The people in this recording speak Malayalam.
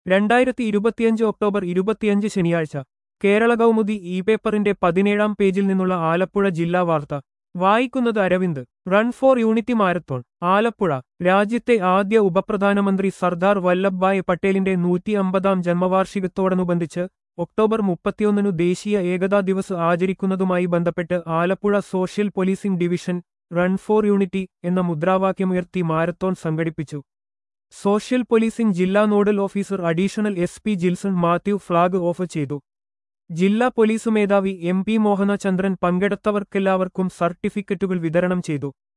രണ്ടായിരത്തി ഇരുപത്തിയഞ്ച് ഒക്ടോബർ ഇരുപത്തിയഞ്ച് ശനിയാഴ്ച കേരള കൗമുദി ഇ പേപ്പറിന്റെ പതിനേഴാം പേജിൽ നിന്നുള്ള ആലപ്പുഴ ജില്ലാ വാർത്ത വായിക്കുന്നത് Aravind run for unity marathon Alappuzha രാജ്യത്തെ ആദ്യ ഉപപ്രധാനമന്ത്രി സർദാർ വല്ലഭ്ഭായ് പട്ടേലിന്റെ നൂറ്റി അമ്പതാം ജന്മവാർഷികത്തോടനുബന്ധിച്ച് ഒക്ടോബർ മുപ്പത്തിയൊന്നിനു ദേശീയ ഏകതാ ദിവസ് ആചരിക്കുന്നതുമായി ബന്ധപ്പെട്ട് Alappuzha social policing division run for unity എന്ന മുദ്രാവാക്യമുയർത്തി മാരത്തോൺ സംഘടിപ്പിച്ചു സോഷ്യൽ പോലീസിംഗ് ജില്ലാ nodal officer additional S P Jilson Mathew flag off ചെയ്തു ജില്ലാ പോലീസ് മേധാവി എം പി മോഹനചന്ദ്രൻ പങ്കെടുത്തവർക്കെല്ലാവർക്കും സർട്ടിഫിക്കറ്റുകൾ വിതരണം ചെയ്തു